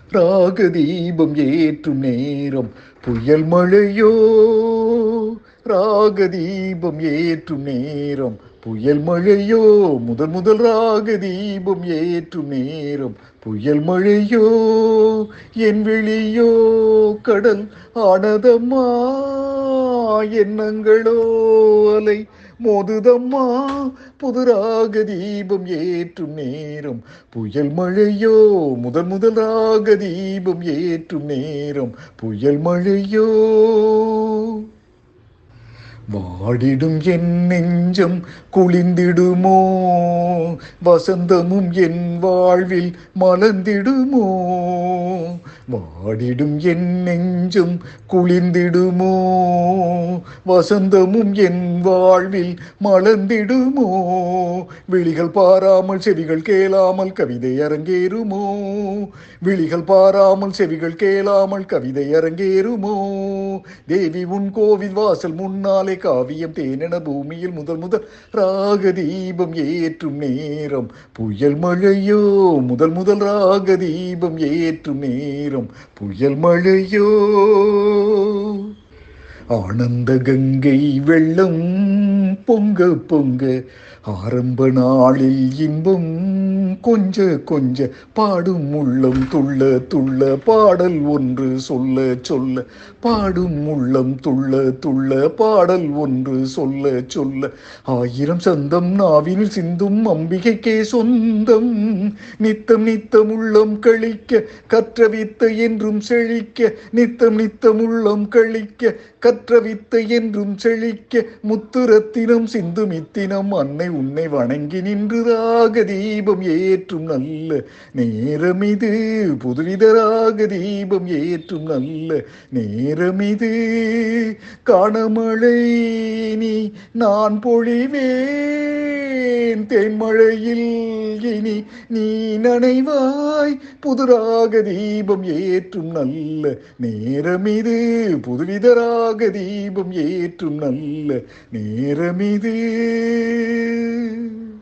ராக தீபம் ஏற்றும் நேரம் புயல் மழையோ ராக தீபம் ஏற்றும் நேரம் புயல் மழையோ முதல் முதல் ராக தீபம் ஏற்றும் நேரம் புயல் மழையோ என் வெளியோ கடல் ஆனதம்மா எண்ணங்களோ அலை மோதுதம்மா புதுராக தீபம் ஏற்றும் நேரம் புயல் மழையோ முதல் முதல் ராக தீபம் ஏற்றும் நேரம் புயல் மழையோ வாடிடும் என் நெஞ்சம் குளிந்திடுமோ வசந்தமும் என் வாழ்வில் மலர்ந்திடுமோ வாடிடும் என் நெஞ்சம் குளிந்திடுமோ வசந்தமும் என் வாழ்வில் மலர்ந்திடுமோ விழிகள் பாராமல் செவிகள் கேளாமல் கவிதை அரங்கேறுமோ விழிகள் பாராமல் செவிகள் கேளாமல் கவிதை அரங்கேறுமோ தேவி உன் கோவில் வாசல் முன்னாலே காவியம் தேனென பூமியில் முதல் முதல் ராக தீபம் ஏற்றும் நேரம் புயல் மழையோ முதல் முதல் ராக தீபம் ஏற்றும் நேரம் புயல் மழையோ ஆனந்த கங்கை வெள்ளம் பொங்க பொங்க ஆரம்ப நாளில் இன்பம் கொஞ்ச கொஞ்ச பாடும் உள்ளம் துள்ள துள்ள பாடல் ஒன்று சொல்ல சொல்ல பாடும் உள்ளம் துள்ள துள்ள பாடல் ஒன்று சொல்ல சொல்ல ஆயிரம் சந்தம் நாவினில் சிந்தும் அம்பிகைக்கே சொந்தம் நித்தம் நித்தம் உள்ளம் கழிக்க கற்ற வித்தை என்றும் செழிக்க நித்தம் நித்தம் உள்ளம் கழிக்க கற்ற வித்தை என்றும் செழிக்க முத்துரத்தினம் சிந்து மித்தினம் அன்னை உன்னை வணங்கி நின்று ராக தீபம் ஏற்றும் நல்ல நேரம் இது புதுவித ராக தீபம் ஏற்றும் நல்ல நேரம் இது காணமழை நீ நான் பொழிவேன் தேன்மழையில் இனி நீ நனைவாய் புதுராக தீபம் ஏற்றும் நல்ல நேரம் இது புதுவிதராக தீபம் ஏற்றும் நல்ல நேரம் இது